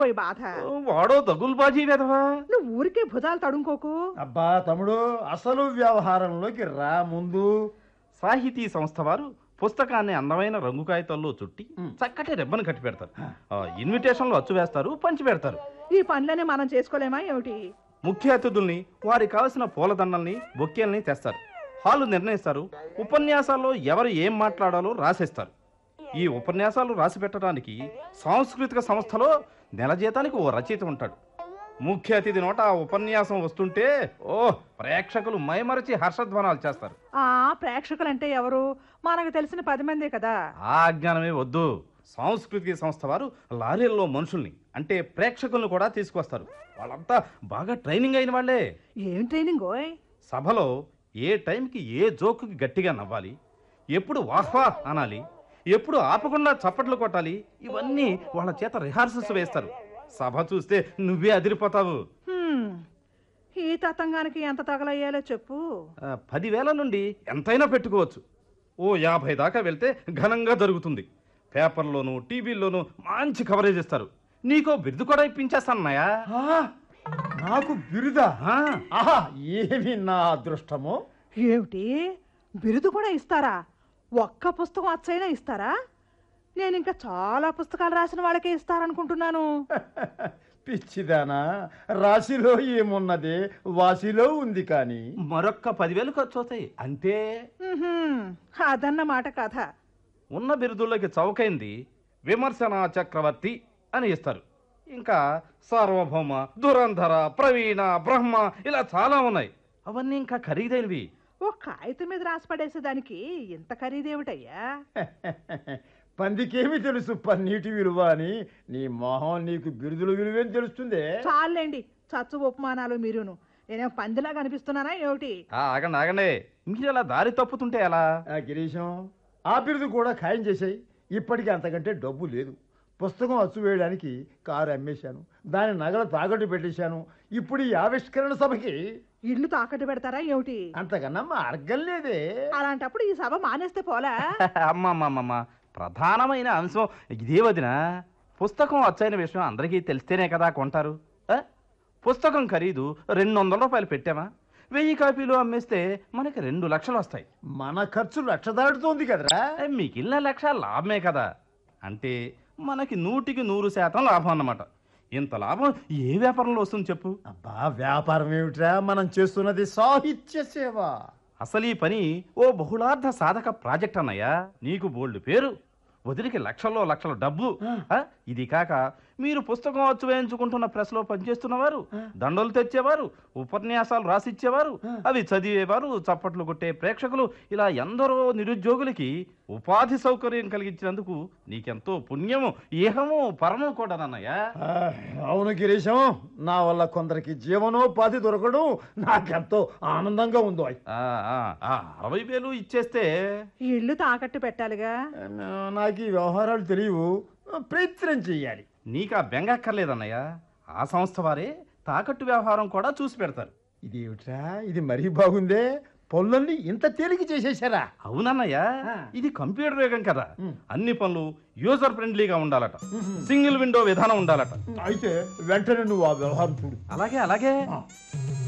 పోయి బాధ వాడో దగుల్బాజీ వెధవా నువ్వు ఊరికే భుజాలు తడుముకోకు అబ్బా తమ్ముడు అసలు వ్యవహారంలోకి రా ముందు సాహితీ సంస్థ వారు పుస్తకాన్ని అందమైన రంగు కాగితాల్లో చుట్టి మ్. చక్కటి రెబ్బను కట్టి పెడతారు ఆ, ఇన్విటేషన్లు అచ్చు వేస్తారు పంచి పెడతారు ఈ పనులనే మనం చేసుకోలేమా ఏమిటి ముఖ్య అతిథుల్ని వారికి కావలసిన పూలదండల్ని బొక్కేల్ని తెస్తారు హాలు నిర్ణయిస్తారు ఉపన్యాసాల్లో ఎవరు ఏం మాట్లాడాలో రాసేస్తారు ఈ ఉపన్యాసాలు రాసి పెట్టడానికి సాంస్కృతిక సంస్థలో నెల జీతానికి ఓ రచయిత ఉంటాడు ముఖ్య అతిథి నోట ఆ ఉపన్యాసం వస్తుంటే ఓ ప్రేక్షకులు మైమరచి హర్షధ్వానాలు చేస్తారు ఆ ప్రేక్షకులంటే ఎవరు మనకు తెలిసిన పది మందే కదా ఆ అజ్ఞానమే వద్దు సాంస్కృతిక సంస్థ వారు లారీల్లో మనుషుల్ని అంటే ప్రేక్షకుల్ని కూడా తీసుకొస్తారు వాళ్ళంతా బాగా ట్రైనింగ్ అయిన వాళ్ళే ఏం ట్రైనింగ్ ఓయ్ సభలో ఏ టైంకి ఏ జోకుకి గట్టిగా నవ్వాలి ఎప్పుడు వాహ్వా అనాలి ఎప్పుడు ఆపకుండా చప్పట్లు కొట్టాలి ఇవన్నీ వాళ్ళ చేత రిహార్సల్స్ వేస్తారు సభ చూస్తే నువ్వే అదిరిపోతావు హ్మ్. ఈ తతంగానికి ఎంత తగలయ్యాలో చెప్పు ఆ, పదివేల నుండి ఎంతైనా పెట్టుకోవచ్చు ఓ యాభై దాకా వెళ్తే ఘనంగా జరుగుతుంది పేపర్లోను టీవీల్లోనూ మంచి కవరేజ్ ఇస్తారు నీకో బిరుదు కూడా ఇప్పించేస్తానన్నాయా ఆ, నాకు బిరుదా ఆ, ఆహా ఏమి నా అదృష్టమో ఏమిటి బిరుదు కూడా ఇస్తారా ఒక్క పుస్తకం అచ్చైనా ఇస్తారా నేను ఇంకా చాలా పుస్తకాలు రాసిన వాళ్ళకే ఇస్తారనుకుంటున్నాను పిచ్చిదానా రాశిలో ఏమున్నది వాసిలో ఉంది కానీ మరొక్క పదివేలు ఖర్చు అవుతాయి అంతే ఉహుం, అదన్నమాట కథ ఉన్న బిరుదుల్లోకి చౌకైంది విమర్శన చక్రవర్తి అని ఇస్తారు ఇంకా సార్వభౌమ దురంధర ప్రవీణ బ్రహ్మ ఇలా చాలా ఉన్నాయి అవన్నీ ఇంకా ఖరీదైనవి ఓ కాగితం మీద రాసి పడేసేదానికి ఇంత ఖరీదేమిటయ్యా పందికేమి తెలుసు పన్నీటి విలువ అని నీ మొహం నీకు బిరుదుల విలువేం తెలుస్తుంది చాలండి చచ్చు ఉపమానాలు మీరును నేనేం పందిలా కనిపిస్తున్నానా ఏమిటి ఆ, ఆగండి ఆగండి మీరు ఇలా దారి తప్పుతుంటే ఎలా ఆ గిరీశం ఆ బిరుదు కూడా ఖాయం చేసాయి ఇప్పటికీ అంతకంటే డబ్బు లేదు పుస్తకం అచ్చు వేయడానికి కారు అమ్మేశాను దాని నగలు తాకట్టు పెట్టేశాను ఇప్పుడు ఈ ఆవిష్కరణ సభకి ఇల్లు తాకట్టు పెడతారా ఏమిటి అంతకన్నా మార్గం లేదే అలాంటప్పుడు ఈ సభ మానేస్తే పోలా అమ్మమ్మమ్మమ్మ ప్రధానమైన అంశం ఇదే వదిన పుస్తకం వచ్చైన విషయం అందరికీ తెలిస్తేనే కదా కొంటారు ఆ? పుస్తకం ఖరీదు రెండు వందల రూపాయలు పెట్టామా వెయ్యి కాపీలు అమ్మేస్తే మనకి రెండు లక్షలు వస్తాయి మన ఖర్చు లక్ష దాటుతోంది కదరా ఏ, మిగిలిన లక్ష లాభమే కదా అంటే మనకి నూటికి నూరు శాతం లాభం అన్నమాట ఇంత లాభం ఏ వ్యాపారంలో వస్తుంది చెప్పు అబ్బా వ్యాపారం ఏమిట్రా మనం చేస్తున్నది సాహిత్య సేవ అసలు ఈ పని ఓ బహుళార్థ సాధక ప్రాజెక్ట్ అన్నయ్యా నీకు బోల్డ్ పేరు వదిలికి లక్షల్లో లక్షల డబ్బు ఆ, ఇది కాక మీరు పుస్తకం అచ్చు వేయించుకుంటున్న ప్రెస్లో పనిచేస్తున్నవారు దండలు తెచ్చేవారు ఉపన్యాసాలు రాసిచ్చేవారు అవి చదివేవారు చప్పట్లు కొట్టే ప్రేక్షకులు ఇలా ఎందరో నిరుద్యోగులకి ఉపాధి సౌకర్యం కలిగించినందుకు నీకెంతో పుణ్యము ఏహము పరము కూడా అన్నయ్యా ఆ, అవును గిరీశం నా వల్ల కొందరికి జీవనోపాధి దొరకడం నాకెంతో ఆనందంగా ఉందో ఆ, ఆ, ఆ, అరవై వేలు ఇచ్చేస్తే ఈ ఇల్లు తాకట్టు పెట్టాలిగా నాకు ఈ వ్యవహారాలు తెలియవు ప్రయత్నం చెయ్యాలి నీకు ఆ బెంగ అక్కర్లేదన్నయ్య ఆ సంస్థ వారే తాకట్టు వ్యవహారం కూడా చూసి పెడతారు ఇదేమిట్రా ఇది మరీ బాగుందే పనులన్నీ ఇంత తేలిక చేసేశారా అవునన్నయ్య ఆ. ఇది కంప్యూటర్ యుగం కదా ఉమ్. అన్ని పనులు యూజర్ ఫ్రెండ్లీగా ఉండాలట సింగిల్ విండో విధానం ఉండాలట అయితే వెంటనే నువ్వు ఆ వ్యవహారం చూడు అలాగే అలాగే ఆ.